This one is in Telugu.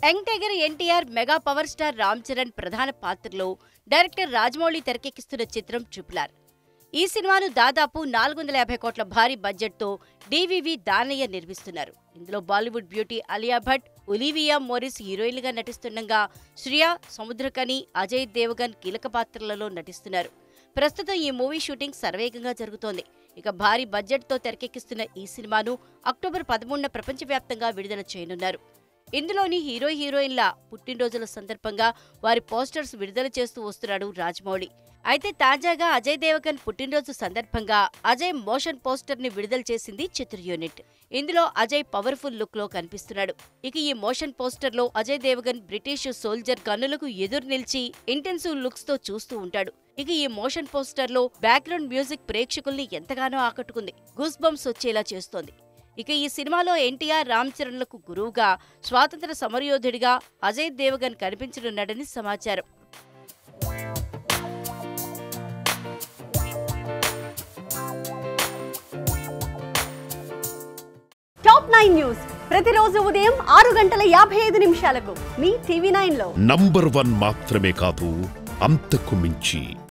young tiger NTR mega power star Ram Charan ప్రధాన పాత్రలో డైరెక్టర్ రాజమౌళి తెరకెక్కిస్తున్న చిత్రం ట్రిపుల్ ఆర్ ఈ సినిమాను దాదాపు నాలుగు వందల యాభై కోట్ల భారీ బడ్జెట్తో డివివి దానయ్య నిర్మిస్తున్నారు ఇందులో Bollywood beauty Alia Bhatt Olivia Morris హీరోయిన్లుగా నటిస్తుండగా శ్రియా సముద్రకని అజయ్ దేవగన్ కీలక పాత్రలలో నటిస్తున్నారు ప్రస్తుతం ఈ మూవీ షూటింగ్ సర్వేగంగా జరుగుతోంది ఇక భారీ బడ్జెట్తో తెరకెక్కిస్తున్న ఈ సినిమాను అక్టోబర్ పదమూడున ప్రపంచవ్యాప్తంగా విడుదల చేయనున్నారు ఇందులోని హీరో హీరోయిన్ల పుట్టినరోజుల సందర్భంగా వారి పోస్టర్స్ విడుదల చేస్తూ వస్తున్నాడు రాజమౌళి అయితే తాజాగా అజయ్ దేవగన్ పుట్టినరోజు సందర్భంగా అజయ్ మోషన్ పోస్టర్ ని విడుదల చేసింది చిత్ర యూనిట్ ఇందులో అజయ్ పవర్ఫుల్ లుక్ లో కనిపిస్తున్నాడు ఇక ఈ మోషన్ పోస్టర్ లో అజయ్ దేవగన్ బ్రిటిష్ సోల్జర్ గన్నులకు ఎదురు నిలిచి ఇంటెన్సివ్ లుక్స్ తో చూస్తూ ఉంటాడు ఇక ఈ మోషన్ పోస్టర్ లో బ్యాక్గ్రౌండ్ మ్యూజిక్ ప్రేక్షకుల్ని ఎంతగానో ఆకట్టుకుంది గూస్ బంప్స్ వచ్చేలా చేస్తోంది ఇక ఈ సినిమాలో ఎన్టీఆర్ రామ్ చరణ్లకు గురువుగా స్వాతంత్ర సమరయోధుడిగా అజయ్ దేవగన్ కనిపించనున్నాడని సమాచారం టాప్ నైన్ న్యూస్ ప్రతిరోజు ఉదయం ఆరు గంటల యాభై ఐదు నిమిషాలకు మీ టీవీ నైన్ లో నంబర్ వన్ మాత్రమే కాదు అంతకు మించి